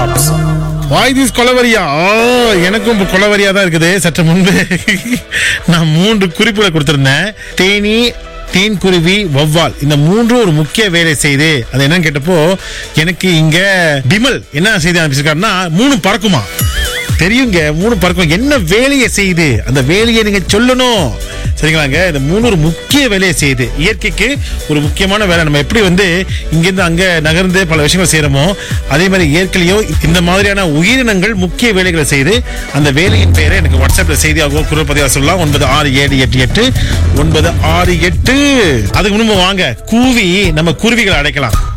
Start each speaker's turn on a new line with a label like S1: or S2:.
S1: jobs why this கொலவரியா ஆ, எனக்கும் இப்போ கொலவரியா தான் இருக்குது சற்று முன்பு நான் மூன்று குறிப்புகளை கொடுத்திருந்தேன் தேனி தேன்குருவி வௌவால் இந்த மூன்றும் ஒரு முக்கிய வேலை செய்து அது என்னன்னு கேட்டப்போ எனக்கு இங்க பிமல் என்ன செய்தி அனுப்பிச்சிருக்காருன்னா மூணு பறக்குமா தெரியுங்க மூணு பறக்கும் என்ன வேலையை செய்யுது அந்த வேலையை நீங்க சொல்லணும் சரிங்களாங்க இந்த மூணு ஒரு முக்கிய வேலையை செய்யுது இயற்கைக்கு ஒரு முக்கியமான வேலை நம்ம எப்படி வந்து இங்கிருந்து அங்க நகர்ந்து பல விஷயங்கள் செய்யறோமோ அதே மாதிரி இயற்கையிலயோ இந்த மாதிரியான உயிரினங்கள் முக்கிய வேலைகளை செய்து அந்த வேலையின் பெயரை எனக்கு வாட்ஸ்அப்ல செய்தியாகவோ குரல் பதிவாக சொல்லலாம் ஒன்பது ஆறு ஏழு எட்டு எட்டு ஒன்பது ஆறு எட்டு அதுக்கு முன்பு வாங்க கூவி நம்ம குருவிகளை அடைக்கலாம்